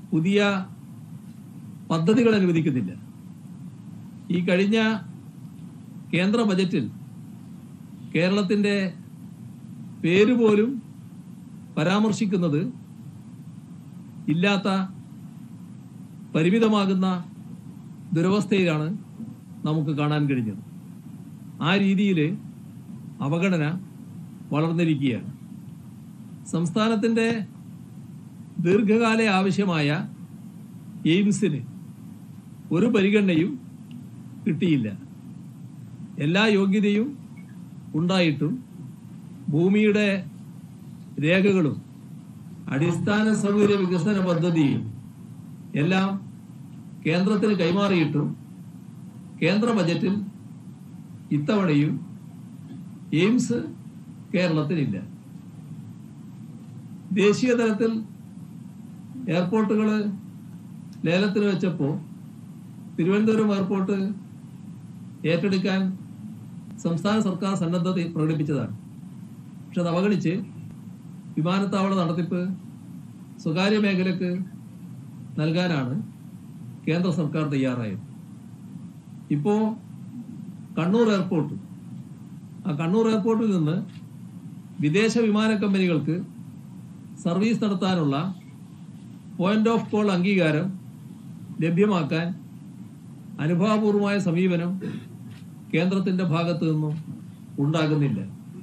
പുതിയ പദ്ധതികൾ അനുവദിക്കുന്നില്ല ഈ കഴിഞ്ഞ കേന്ദ്ര ബജറ്റിൽ കേരളത്തിന്റെ പേര് പോലും പരാമർശിക്കുന്നത് ഇല്ലാത്ത പരിമിതമാകുന്ന ദുരവസ്ഥയിലാണ് നമുക്ക് കാണാൻ കഴിഞ്ഞത് ആ രീതിയിൽ അവഗണന വളർന്നിരിക്കുകയാണ് സംസ്ഥാനത്തിന്റെ ദീർഘകാല ആവശ്യമായ എയിംസിന് ഒരു പരിഗണനയും കിട്ടിയില്ല എല്ലാ യോഗ്യതയും ഉണ്ടായിട്ടും ഭൂമിയുടെ രേഖകളും അടിസ്ഥാന സൗകര്യ വികസന പദ്ധതിയും എല്ലാം കേന്ദ്രത്തിന് കൈമാറിയിട്ടും കേന്ദ്ര ബജറ്റിൽ ഇത്തവണയും എയിംസ് കേരളത്തിലില്ല ദേശീയ തലത്തിൽ എയർപോർട്ടുകൾ ലേലത്തിന് വെച്ചപ്പോൾ തിരുവനന്തപുരം എയർപോർട്ട് ഏറ്റെടുക്കാൻ സംസ്ഥാന സർക്കാർ സന്നദ്ധത പ്രകടിപ്പിച്ചതാണ് പക്ഷെ അത് അവഗണിച്ച് വിമാനത്താവള നടത്തിപ്പ് സ്വകാര്യ മേഖലക്ക് നൽകാനാണ് കേന്ദ്ര സർക്കാർ തയ്യാറായത് ഇപ്പോ കണ്ണൂർ എയർപോർട്ട് ആ കണ്ണൂർ എയർപോർട്ടിൽ നിന്ന് വിദേശ വിമാന കമ്പനികൾക്ക് സർവീസ് നടത്താനുള്ള പോയിന്റ് ഓഫ് കോൾ അംഗീകാരം ലഭ്യമാക്കാൻ അനുഭാവപൂർവമായ സമീപനം കേന്ദ്രത്തിന്റെ ഭാഗത്തു നിന്നും ഉണ്ടാകുന്നില്ല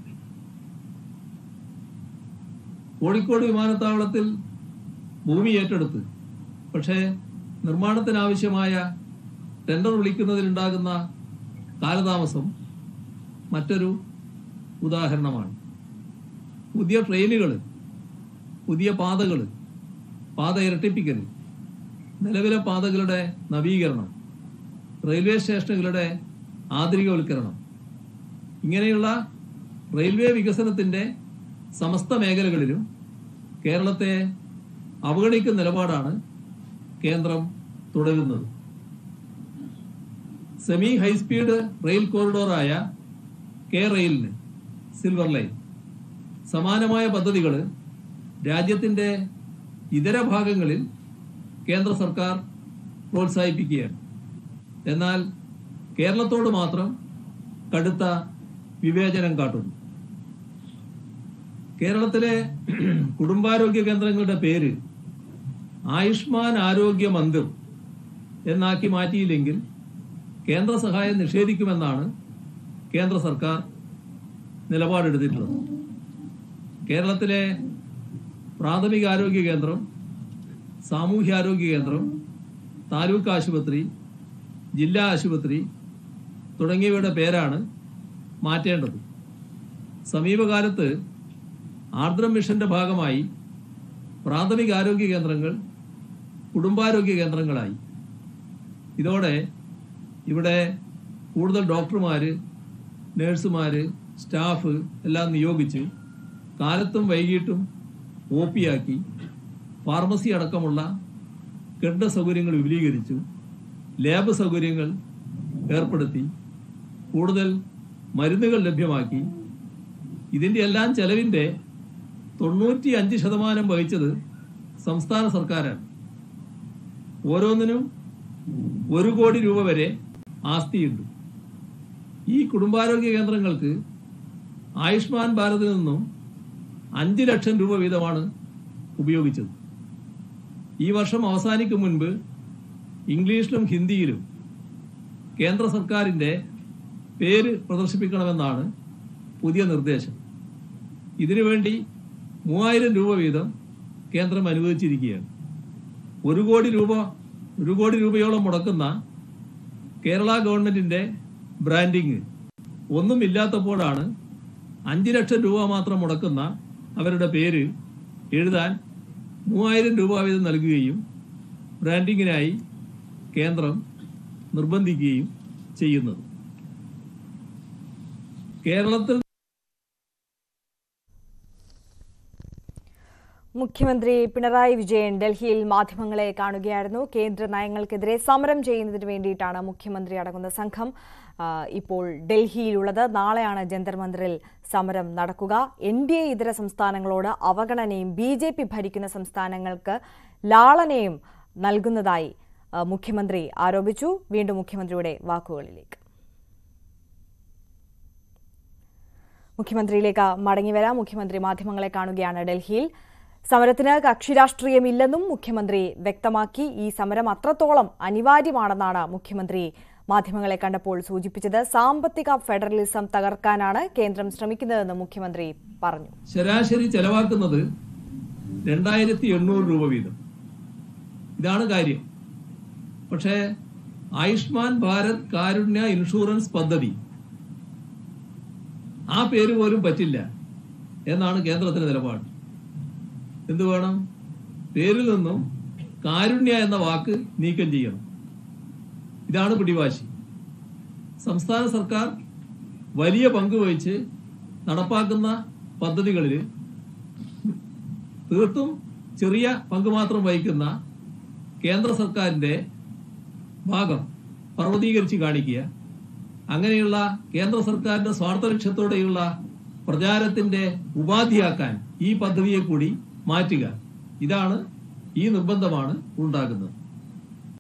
കോഴിക്കോട് വിമാനത്താവളത്തിൽ ഭൂമി ഏറ്റെടുത്ത് പക്ഷേ നിർമ്മാണത്തിനാവശ്യമായ ടെൻഡർ വിളിക്കുന്നതിലുണ്ടാകുന്ന കാലതാമസം മറ്റൊരു ഉദാഹരണമാണ് പുതിയ ട്രെയിനുകൾ പുതിയ പാതകൾ പാത ഇരട്ടിപ്പിക്കൽ നിലവിലെ പാതകളുടെ നവീകരണം റെയിൽവേ സ്റ്റേഷനുകളുടെ ആധുനികവൽക്കരണം ഇങ്ങനെയുള്ള റെയിൽവേ വികസനത്തിന്റെ സമസ്ത മേഖലകളിലും കേരളത്തെ അവഗണിക്കുന്ന നിലപാടാണ് കേന്ദ്രം തുടരുന്നത് സെമി ഹൈസ്പീഡ് റെയിൽ കോറിഡോറായ കെ റെയിലിന് സിൽവർ ലൈൻ സമാനമായ പദ്ധതികൾ രാജ്യത്തിന്റെ ഇതര ഭാഗങ്ങളിൽ കേന്ദ്ര സർക്കാർ പ്രോത്സാഹിപ്പിക്കുകയാണ് എന്നാൽ കേരളത്തോട് മാത്രം കടുത്ത വിവേചനം കാട്ടുന്നു കേരളത്തിലെ കുടുംബാരോഗ്യ കേന്ദ്രങ്ങളുടെ പേര് ആയുഷ്മാൻ ആരോഗ്യ മന്ദിർ എന്നാക്കി മാറ്റിയില്ലെങ്കിൽ കേന്ദ്ര സഹായം നിഷേധിക്കുമെന്നാണ് കേന്ദ്ര സർക്കാർ നിലപാടെടുത്തിട്ടുള്ളത് കേരളത്തിലെ പ്രാഥമിക ആരോഗ്യ കേന്ദ്രം സാമൂഹ്യാരോഗ്യ കേന്ദ്രം താലൂക്ക് ആശുപത്രി ജില്ലാ ആശുപത്രി തുടങ്ങിയവയുടെ പേരാണ് മാറ്റേണ്ടത് സമീപകാലത്ത് ആർദ്രം മിഷന്റെ ഭാഗമായി പ്രാഥമിക ആരോഗ്യ കേന്ദ്രങ്ങൾ കുടുംബാരോഗ്യ കേന്ദ്രങ്ങളായി ഇതോടെ ഇവിടെ കൂടുതൽ ഡോക്ടർമാര് നഴ്സുമാര് സ്റ്റാഫ് എല്ലാം നിയോഗിച്ച് കാലത്തും വൈകിട്ടും ഒ പി ആക്കി ഫാർമസി അടക്കമുള്ള കെട്ടിട സൗകര്യങ്ങൾ വിപുലീകരിച്ചു ലാബ് സൗകര്യങ്ങൾ ഏർപ്പെടുത്തി കൂടുതൽ മരുന്നുകൾ ലഭ്യമാക്കി ഇതിന്റെ എല്ലാം ചെലവിന്റെ തൊണ്ണൂറ്റി അഞ്ച് ശതമാനം വഹിച്ചത് സംസ്ഥാന സർക്കാരാണ് ഓരോന്നിനും ഒരു കോടി രൂപ വരെ ആസ്തിയുണ്ട് ഈ കുടുംബാരോഗ്യ കേന്ദ്രങ്ങൾക്ക് ആയുഷ്മാൻ ഭാരതിൽ നിന്നും അഞ്ച് ലക്ഷം രൂപ വീതമാണ് ഉപയോഗിച്ചത് ഈ വർഷം അവസാനിക്കും മുൻപ് ഇംഗ്ലീഷിലും ഹിന്ദിയിലും കേന്ദ്ര സർക്കാരിന്റെ പേര് പ്രദർശിപ്പിക്കണമെന്നാണ് പുതിയ നിർദ്ദേശം ഇതിനുവേണ്ടി മൂവായിരം രൂപ വീതം കേന്ദ്രം അനുവദിച്ചിരിക്കുകയാണ് ഒരു കോടി രൂപ ഒരു കോടി രൂപയോളം മുടക്കുന്ന കേരള ഗവൺമെന്റിന്റെ ബ്രാൻഡിങ് ഒന്നും ഇല്ലാത്തപ്പോഴാണ് അഞ്ച് ലക്ഷം രൂപ മാത്രം മുടക്കുന്ന അവരുടെ പേര് എഴുതാൻ മൂവായിരം രൂപ വീതം നൽകുകയും ബ്രാൻഡിങ്ങിനായി കേന്ദ്രം നിർബന്ധിക്കുകയും ചെയ്യുന്നത് കേരളത്തിൽ മുഖ്യമന്ത്രി പിണറായി വിജയൻ ഡൽഹിയിൽ മാധ്യമങ്ങളെ കാണുകയായിരുന്നു കേന്ദ്ര നയങ്ങൾക്കെതിരെ സമരം ചെയ്യുന്നതിന് വേണ്ടിയിട്ടാണ് മുഖ്യമന്ത്രി അടങ്ങുന്ന സംഘം ആ, ഇപ്പോൾ ഡൽഹിയിലുള്ളത് നാളെയാണ് ജന്തർ മന്ദിറിൽ സമരം നടക്കുക എൻ ഡി എ ഇതര സംസ്ഥാനങ്ങളോട് അവഗണനയും ബി ജെ പി ഭരിക്കുന്ന സംസ്ഥാനങ്ങൾക്ക് ലാളനയും നൽകുന്നതായി ആ, മുഖ്യമന്ത്രി ആരോപിച്ചു വീണ്ടും മുഖ്യമന്ത്രിയുടെ വാക്കുകളിലേക്ക് മുഖ്യമന്ത്രിയിലേക്ക് മടങ്ങിവരാം മുഖ്യമന്ത്രി മാധ്യമങ്ങളെ കാണുകയാണ് ഡൽഹിയിൽ സമരത്തിന് കക്ഷിരാഷ്ട്രീയമില്ലെന്നും മുഖ്യമന്ത്രി വ്യക്തമാക്കി ഈ സമരം അത്രത്തോളം അനിവാര്യമാണെന്നാണ് മുഖ്യമന്ത്രി മാധ്യമങ്ങളെ കണ്ടപ്പോൾ സൂചിപ്പിച്ചത് സാമ്പത്തിക ഫെഡറലിസം തകർക്കാനാണ് കേന്ദ്രം ശ്രമിക്കുന്നതെന്ന് മുഖ്യമന്ത്രി പറഞ്ഞു ശരാശരി ചെലവാക്കുന്നത് രണ്ടായിരത്തി എണ്ണൂറ് രൂപ വീതം ഇതാണ് കാര്യം പക്ഷേ ആയുഷ്മാൻ ഭാരത് കാരുണ്യ ഇൻഷുറൻസ് പദ്ധതി ആ പേര് പോലും പറ്റില്ല എന്നാണ് കേന്ദ്രത്തിന്റെ നിലപാട് എന്ത് വേണം പേരിൽ നിന്നും കാരുണ്യ എന്ന വാക്ക് നീക്കം ചെയ്യണം ഇതാണ് പിടിവാശി സംസ്ഥാന സർക്കാർ വലിയ പങ്ക് വഹിച്ച് നടപ്പാക്കുന്ന പദ്ധതികളിൽ തീർത്തും ചെറിയ പങ്ക് മാത്രം വഹിക്കുന്ന കേന്ദ്ര സർക്കാരിന്റെ ഭാഗം പർവ്വതീകരിച്ച് കാണിക്കുക അങ്ങനെയുള്ള കേന്ദ്ര സർക്കാരിന്റെ സ്വാർത്ഥ ലക്ഷ്യത്തോടെയുള്ള പ്രചാരത്തിന്റെ ഉപാധിയാക്കാൻ ഈ പദ്ധതിയെ കൂടി മാറ്റുക ഇതാണ് ഈ നിർബന്ധമാണ് ഉണ്ടാകുന്നത്